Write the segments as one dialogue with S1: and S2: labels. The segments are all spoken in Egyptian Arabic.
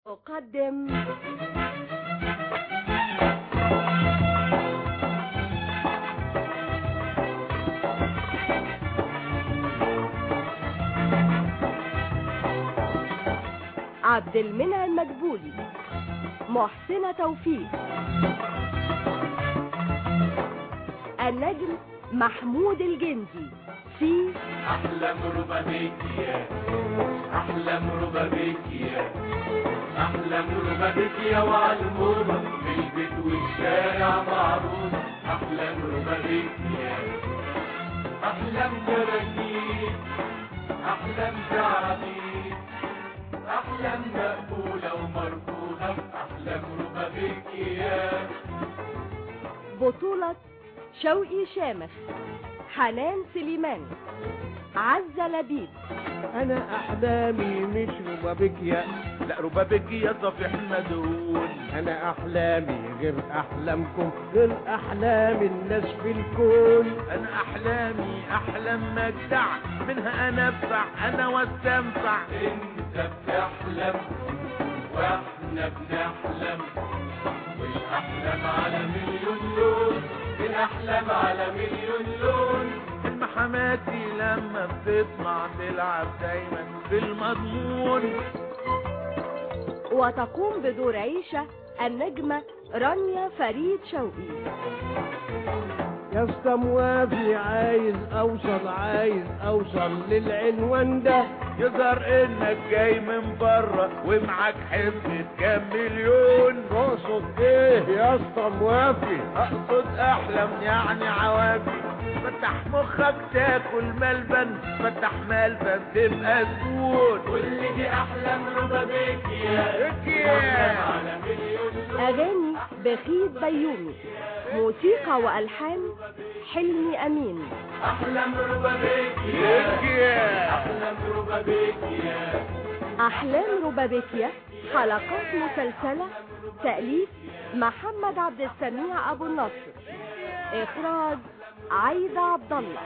S1: أقدم عبد المنعم مدبولي محسنة توفيق النجم محمود الجندي في
S2: أحلم ربابيكيا أحلم ربابيكيا أحلم ربابيكيا وعلمومة في البيت والشارع معروفة أحلم ربابيكيا أحلم جراجيل أحلم تعابير أحلم مقبولة ومرفوضة أحلم ربابيكيا
S1: بطولة شوقي شامخ حنان سليمان عزة لبيب
S3: انا احلامي مش ربابيكيا
S4: لا ربابيكيا صفيح مدهون
S3: انا احلامي غير احلامكم غير احلام الناس في الكون
S4: انا احلامي احلام مجدع منها انفع انا واستنفع
S2: انت بتحلم واحنا بنحلم والاحلام على مليون لون الاحلام على مليون لون
S4: حلم حماتي لما بتطمع تلعب دايما بالمضمون
S1: وتقوم بدور عيشة النجمة رانيا فريد شوقي
S3: يا اسطى موافي عايز اوصل عايز اوصل للعنوان ده
S4: يظهر انك جاي من بره ومعاك حفظ كام مليون
S3: تقصد ايه يا اسطى موافي
S4: اقصد احلم يعني عوافي فتح مخك تاكل ملبن فتح ملبن تبقى زبون
S2: كل دي احلام ربابيكيا
S4: اكيا
S2: على مليون لون
S1: أغاني بخيت بيومي موسيقى وألحان حلمي أمين
S2: احلام ربابيكيا
S4: اكيا
S2: احلام ربابيكيا
S1: أحلام ربابيكيا حلقات مسلسلة تأليف محمد عبد السميع أبو النصر إخراج عايدة عبد الله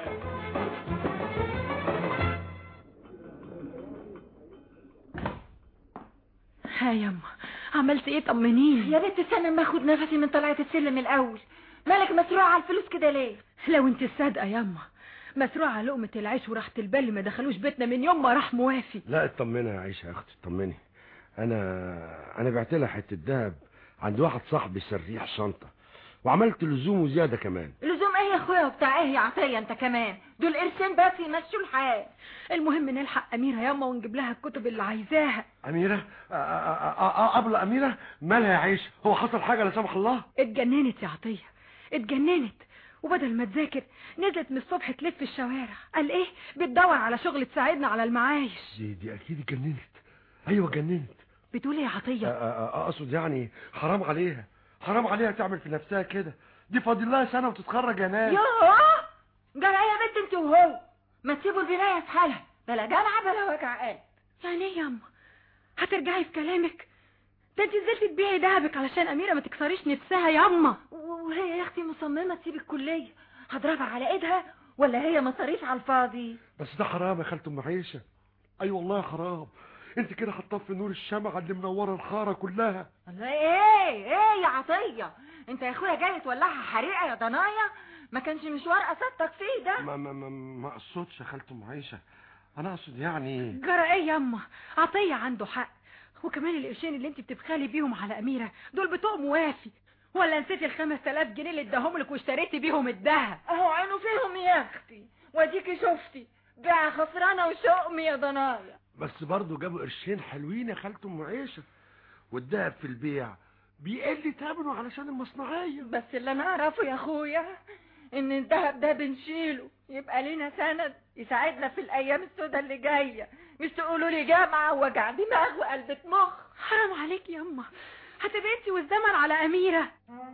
S5: ها يما عملت ايه طمنيني
S6: يا بنت استنى ما اخد نفسي من طلعة السلم الاول مالك مسروع على الفلوس كده ليه
S5: لو انت الصادقه يما مسروعه على لقمه العيش وراحه البال اللي ما دخلوش بيتنا من يوم ما راح موافي
S7: لا اطمني يا عيشه يا اختي اطمني انا انا بعت لها حته دهب عند واحد صاحبي سريح شنطه وعملت لزوم وزياده كمان
S6: لزوم ايه يا اخويا وبتاع ايه يا عطيه انت كمان دول قرشين بس يمشوا الحال
S5: المهم نلحق اميره يما ونجيب لها الكتب اللي عايزاها
S7: اميره آ- آ- آ- آ- ابله اميره مالها يا عيشه هو حصل حاجه لا سمح الله
S5: اتجننت يا عطيه اتجننت وبدل ما تذاكر نزلت من الصبح تلف الشوارع قال ايه بتدور على شغل تساعدنا على المعايش
S7: دي دي اكيد اتجننت ايوه اتجننت
S5: بتقول ايه يا
S7: آ-
S5: عطيه
S7: آ- آ- اقصد يعني حرام عليها حرام عليها تعمل في نفسها كده دي فاضل لها سنه وتتخرج يا ناس
S6: يوه جرى ايه يا بنت انت وهو ما تسيبوا البنايه في حالها بلا جامعه بلا وجع قلب
S5: يعني ايه ياما هترجعي في كلامك ده انت نزلتي تبيعي دهبك علشان اميره ما تكسريش نفسها ياما
S6: وهي يا اختي مصممه تسيب الكليه هضربها على ايدها ولا هي مصاريف على الفاضي
S7: بس ده حرام يا خالته ام عيشه اي والله حرام انت كده هتطفي نور الشمعة اللي منوره الخاره كلها
S6: الله ايه ايه يا عطيه انت يا اخويا جاي تولعها حريقه يا ضنايا ما كانش مشوار قصدتك فيه ده
S7: ما ما ما, ما اقصدش يا خالته ام عيشه انا اقصد يعني
S5: جرى ايه ياما عطيه عنده حق وكمان القرشين اللي انت بتبخلي بيهم على اميره دول بتوع موافي ولا نسيتي الخمس تلاف جنيه اللي اداهم لك واشتريتي بيهم الدهب
S6: اهو عينه فيهم يا اختي واديكي شفتي بيع خسرانه وشؤمي يا ضنايا
S7: بس برضه جابوا قرشين حلوين يا خالته ام عيشه والدهب في البيع بيقل ثمنه علشان المصنعيه
S6: بس اللي انا اعرفه يا اخويا ان الذهب ده بنشيله يبقى لنا سند يساعدنا في الايام السوداء اللي جايه مش تقولوا لي جامعه ووجع دماغ وقلبة مخ
S5: حرام عليك ياما هتبقى انت والزمن على اميره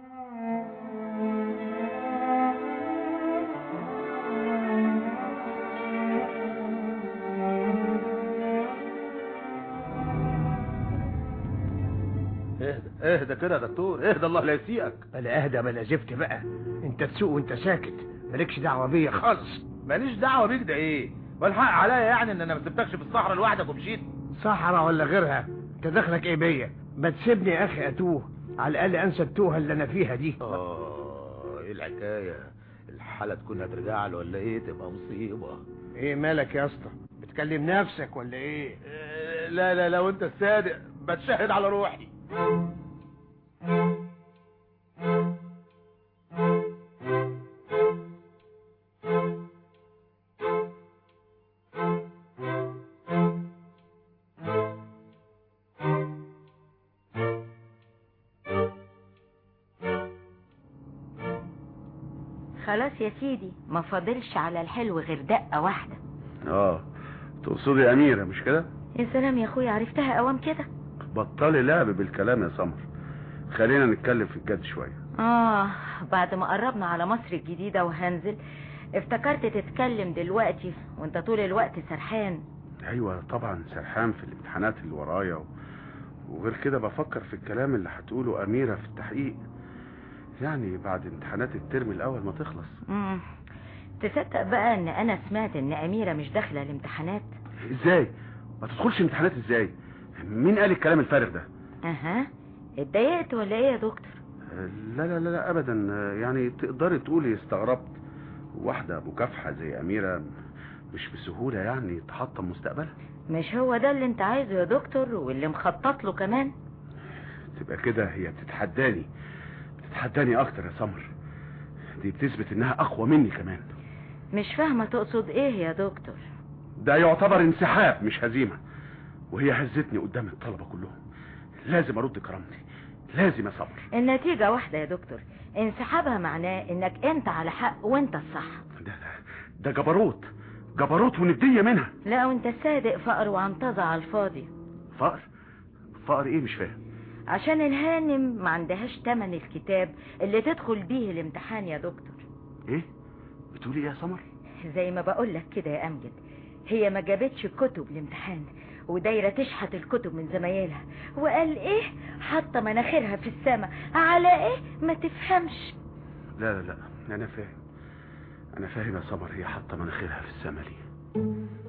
S4: اهدى اهدى كده يا دكتور اهدى الله لا يسيئك
S3: بلا اهدى بلا زفت بقى انت تسوق وانت ساكت مالكش دعوه بيا خالص
S4: ماليش دعوه بيك ده ايه والحق عليا يعني ان انا ما سبتكش في الصحراء لوحدك ومشيت
S3: صحراء ولا غيرها انت دخلك ايه بيا ما تسيبني يا اخي اتوه على الاقل انسى التوهه اللي انا فيها دي
S4: اه ايه الحكايه الحاله تكون هترجع له ولا ايه تبقى مصيبه
S3: ايه مالك يا اسطى بتكلم نفسك ولا ايه
S4: آه، لا لا لو انت الصادق بتشهد على روحي
S6: خلاص يا سيدي ما فاضلش على الحلو غير دقة واحدة
S4: اه تقصدي اميره مش كده
S6: يا سلام يا اخويا عرفتها اوام كده
S4: بطلي لعب بالكلام يا سمر خلينا نتكلم في الجد شويه
S6: اه بعد ما قربنا على مصر الجديدة وهنزل افتكرت تتكلم دلوقتي وانت طول الوقت سرحان
S4: ايوه طبعا سرحان في الامتحانات اللي ورايا و... وغير كده بفكر في الكلام اللي هتقوله اميره في التحقيق يعني بعد امتحانات الترم الاول ما تخلص
S6: مم. تصدق بقى ان انا سمعت ان اميرة مش داخلة الامتحانات
S4: ازاي ما تدخلش امتحانات ازاي مين قال الكلام الفارغ ده
S6: اها اتضايقت ولا ايه يا دكتور
S4: لا لا لا, لا ابدا يعني تقدري تقولي استغربت واحده مكافحه زي اميره مش بسهوله يعني تحطم مستقبلها
S6: مش هو ده اللي انت عايزه يا دكتور واللي مخطط له كمان
S4: تبقى كده هي بتتحداني بتتحداني اكتر يا سمر دي بتثبت انها اقوى مني كمان
S6: مش فاهمة تقصد ايه يا دكتور
S4: ده يعتبر انسحاب مش هزيمه وهي هزتني قدام الطلبه كلهم لازم ارد كرامتي لازم يا سمر
S6: النتيجة واحدة يا دكتور انسحابها معناه انك انت على حق وانت الصح
S4: ده ده, ده جبروت جبروت ونديه منها
S6: لا وانت صادق فقر وعنطزة على الفاضي
S4: فقر فقر ايه مش فاهم
S6: عشان الهانم ما عندهاش تمن الكتاب اللي تدخل بيه الامتحان يا دكتور
S4: ايه بتقولي ايه يا سمر
S6: زي ما بقول لك كده يا امجد هي ما جابتش كتب الامتحان ودايرة تشحت الكتب من زمايلها وقال ايه حاطة مناخيرها في السماء على ايه ما تفهمش
S4: لا لا لا انا فاهم انا فاهم يا سمر هي حاطه مناخيرها في السما ليه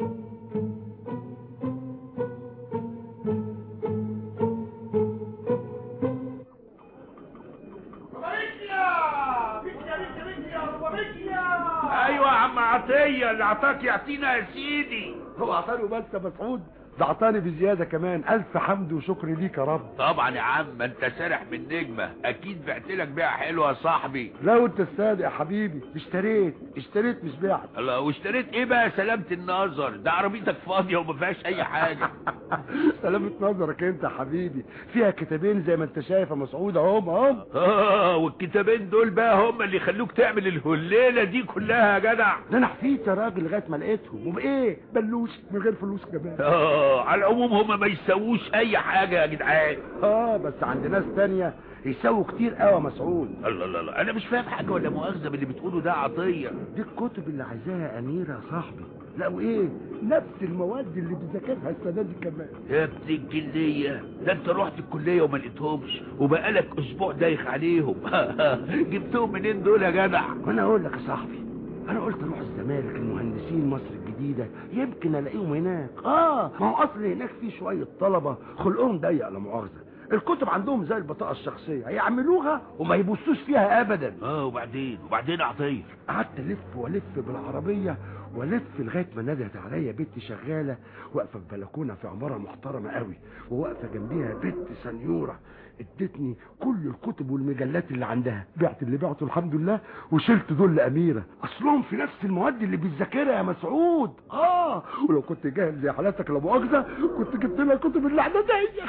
S8: ايوه يا عم عطيه اللي عطاك يعطينا يا سيدي
S7: هو عطاني بس يا مسعود ده عطاني بزياده كمان الف حمد وشكر ليك يا رب
S8: طبعا يا عم انت سارح من نجمه اكيد بعت لك بيعه حلوه يا صاحبي
S7: لو انت الصادق يا حبيبي اشتريت اشتريت مش بعت
S8: الله واشتريت ايه بقى يا سلامه النظر ده عربيتك فاضيه وما فيهاش اي حاجه
S7: سلامة نظرك انت يا حبيبي فيها كتابين زي ما انت شايف يا مسعود اهم اهم
S8: اه والكتابين دول بقى هم اللي يخلوك تعمل الهليله دي كلها يا جدع
S7: ده انا حفيت يا راجل لغايه ما لقيتهم وبايه بلوش من غير فلوس كمان
S8: اه على العموم هم ما يسووش اي حاجه يا جدعان
S7: اه بس عند ناس تانية يسووا كتير قوي يا مسعود
S8: الله الله الله انا مش فاهم حاجه ولا مؤاخذه باللي بتقوله ده عطيه
S7: دي الكتب اللي عايزاها اميره يا صاحبي لا وايه نفس المواد اللي بذاكرها السنه دي كمان
S8: يا ابن الجلية ده انت رحت الكلية وما لقيتهمش وبقالك اسبوع دايخ عليهم جبتهم منين دول يا جدع
S7: وانا اقول لك يا صاحبي انا قلت اروح الزمالك المهندسين مصر الجديده يمكن الاقيهم هناك اه ما هو اصل هناك في شويه طلبه خلقهم ضيق لا مؤاخذه الكتب عندهم زي البطاقه الشخصيه يعملوها وما يبصوش فيها ابدا
S8: اه وبعدين وبعدين عطية
S7: قعدت الف والف بالعربيه والف لغايه ما ندهت عليا بنت شغاله واقفه في بلكونه في عماره محترمه قوي وواقفه جنبيها بنت سنيوره ادتني كل الكتب والمجلات اللي عندها بعت اللي بعته الحمد لله وشلت دول لاميره اصلهم في نفس المواد اللي بتذاكرها يا مسعود اه ولو كنت جاهل زي حالاتك لا مؤاخذه كنت جبت لها كتب الاعداديه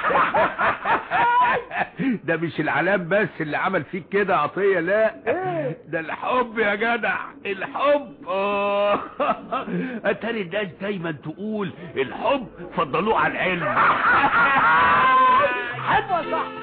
S8: ده مش العلام بس اللي عمل فيك كده عطية لا ده الحب يا جدع الحب اه اتاري الناس دايما تقول الحب فضلوه على العلم
S6: حلوة صح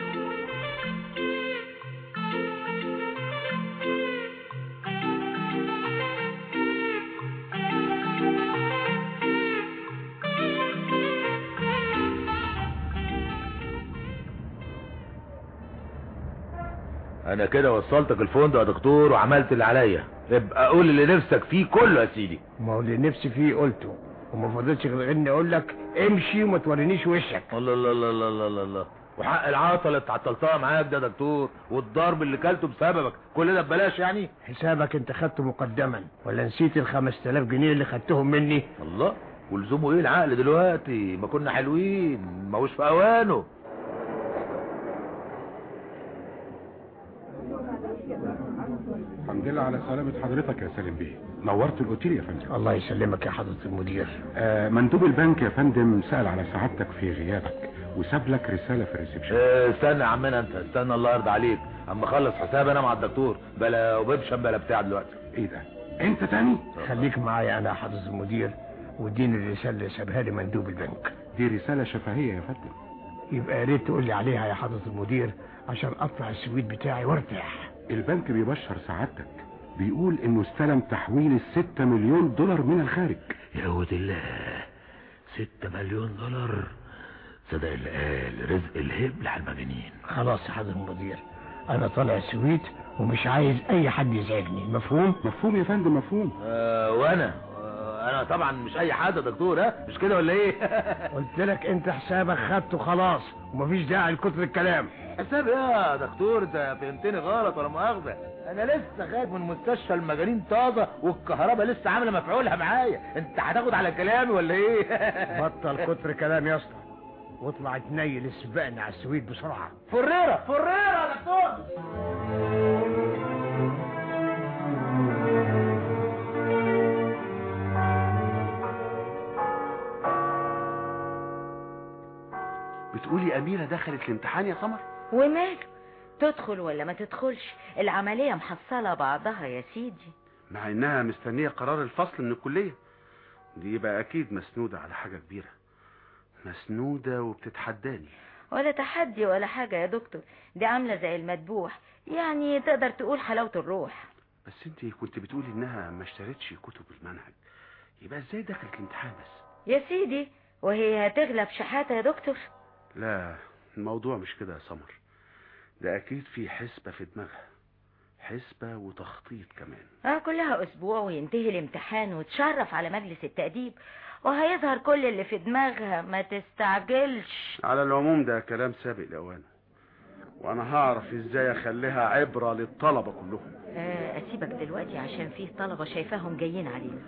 S8: انا كده وصلتك الفندق يا دكتور وعملت اللي عليا ابقى قول اللي نفسك فيه كله يا سيدي
S3: ما هو اللي نفسي فيه قلته وما فضلش غير اني اقول لك امشي وما تورينيش وشك
S9: الله الله الله الله الله الله الله وحق العطله اللي اتعطلتها معاك ده يا دكتور والضرب اللي كلته بسببك كل ده ببلاش يعني
S3: حسابك انت خدته مقدما ولا نسيت ال 5000 جنيه اللي خدتهم مني
S9: الله ولزومه ايه العقل دلوقتي ما كنا حلوين ما هوش في اوانه
S10: الحمد لله على سلامة حضرتك يا سالم بيه نورت الاوتيل يا فندم
S3: الله يسلمك يا حضرة المدير
S10: آه مندوب البنك يا فندم سأل على سعادتك في غيابك وساب لك رسالة في الريسبشن
S9: اه استنى يا عمنا انت استنى الله يرضى عليك اما اخلص حساب انا مع الدكتور بلا وببشن بلا بتاع دلوقتي
S10: ايه ده انت تاني
S3: خليك معايا انا يا حضرة المدير واديني الرسالة اللي سابها لي مندوب البنك
S10: دي رسالة شفهية يا فندم
S3: يبقى يا ريت تقول لي عليها يا حضرة المدير عشان اطلع السويت بتاعي وارتاح
S10: البنك بيبشر سعادتك بيقول انه استلم تحويل الستة مليون دولار من الخارج
S9: يا ود الله ستة مليون دولار صدق اللي قال رزق الهبل على المجانين
S3: خلاص يا حضرة المدير انا طالع السويت ومش عايز اي حد يزعجني مفهوم
S10: مفهوم يا فندم مفهوم
S9: اه وانا آه انا طبعا مش اي حد يا دكتور ها مش كده ولا ايه
S3: قلت لك انت حسابك خدته خلاص ومفيش داعي لكتر الكلام
S9: حساب ايه يا دكتور انت فهمتني غلط ولا مؤاخذه انا لسه خارج من مستشفى المجانين طازه والكهرباء لسه عامله مفعولها معايا انت هتاخد على كلامي ولا ايه
S3: بطل كتر كلام يا اسطى واطلع تنيل اسبقنا على السويت بسرعه
S9: فريره فريره يا دكتور
S4: بتقولي أميرة دخلت الامتحان يا سمر
S6: وماله تدخل ولا ما تدخلش العملية محصلة بعضها يا سيدي
S4: مع إنها مستنية قرار الفصل من الكلية دي يبقى أكيد مسنودة على حاجة كبيرة مسنودة وبتتحداني
S6: ولا تحدي ولا حاجة يا دكتور دي عاملة زي المدبوح يعني تقدر تقول حلاوة الروح
S4: بس انت كنت بتقولي انها ما اشترتش كتب المنهج يبقى ازاي دخلت الامتحان بس
S6: يا سيدي وهي هتغلب شحاتة يا دكتور
S4: لا الموضوع مش كده يا سمر ده اكيد في حسبة في دماغها حسبة وتخطيط كمان
S6: اه كلها اسبوع وينتهي الامتحان وتشرف على مجلس التأديب وهيظهر كل اللي في دماغها ما تستعجلش
S4: على العموم ده كلام سابق لأوانه وانا هعرف ازاي اخليها عبرة للطلبة كلهم
S6: آه اسيبك دلوقتي عشان فيه طلبة شايفاهم جايين علينا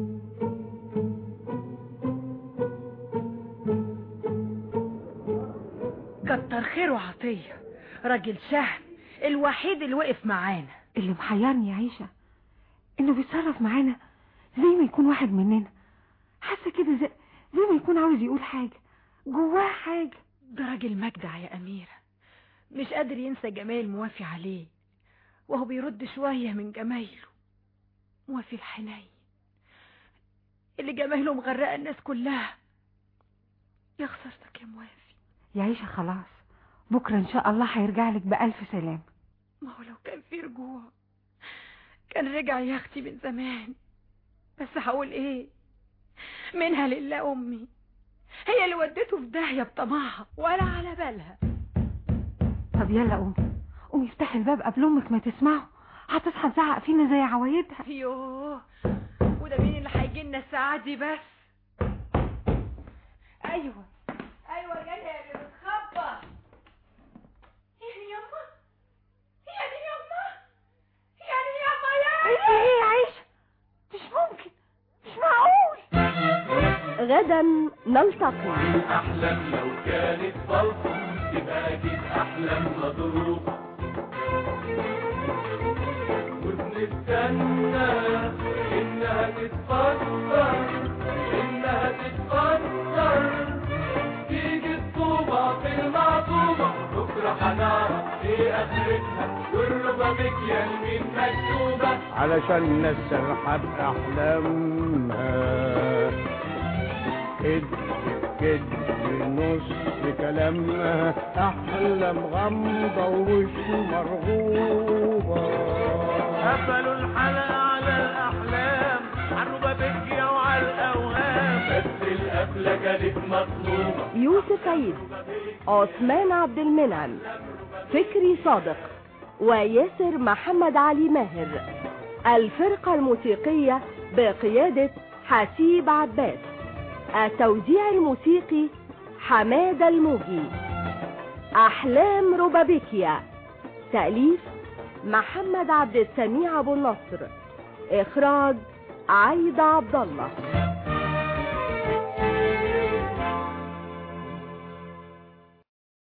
S5: كتر خيره عطية راجل سهل الوحيد اللي وقف معانا
S11: اللي محيرني يا عيشة انه بيتصرف معانا زي ما يكون واحد مننا حاسة كده زي, زي ما يكون عاوز يقول حاجة جواه حاجة
S5: ده راجل مجدع يا أميرة مش قادر ينسى جمال موافي عليه وهو بيرد شوية من جمايله موافي الحنين اللي جمايله مغرقة الناس كلها يا خسارتك يا موافي
S11: يا عيشة خلاص بكرة ان شاء الله هيرجع لك بألف سلام
S5: ما هو لو كان في رجوع كان رجع يا اختي من زمان بس هقول ايه منها لله امي هي اللي ودته في داهيه بطمعها ولا على بالها
S11: طب يلا قومي قومي افتحي الباب قبل امك ما تسمعه هتصحى تزعق فينا زي عوايدها
S5: يوه وده مين اللي هيجي لنا الساعه دي بس ايوه ايوه جايه اللي بتخبط يعني يما يعني يما يعني يما يا
S11: ايه ايه يا عيشة مش ممكن مش معقول
S1: غدا نلتقي
S2: أحلام لو كانت بلطم تبقى أكيد أحلام مضروبة وبنستنى إنها تتفسر إنها تتفسر تيجي الطوبة في المعطوبة بكرة هنعرف إيه آخرتها والربابيك يا اليمين مكتوبة
S3: علشان نسرحب احلامها كدب كدب نص كلامها احلام غامضه ووش مرغوبه
S2: قفلوا الحلقة على الأحلام عالربابيكيا وعلى الأوهام بس القفلة كانت مطلوبة
S1: يوسف عيد عثمان عبد المنعم فكري صادق وياسر محمد علي ماهر الفرقة الموسيقية بقيادة حسيب عباس التوزيع الموسيقي حمادة الموجي أحلام روبابيكيا تأليف محمد عبد السميع أبو النصر إخراج عايدة عبد الله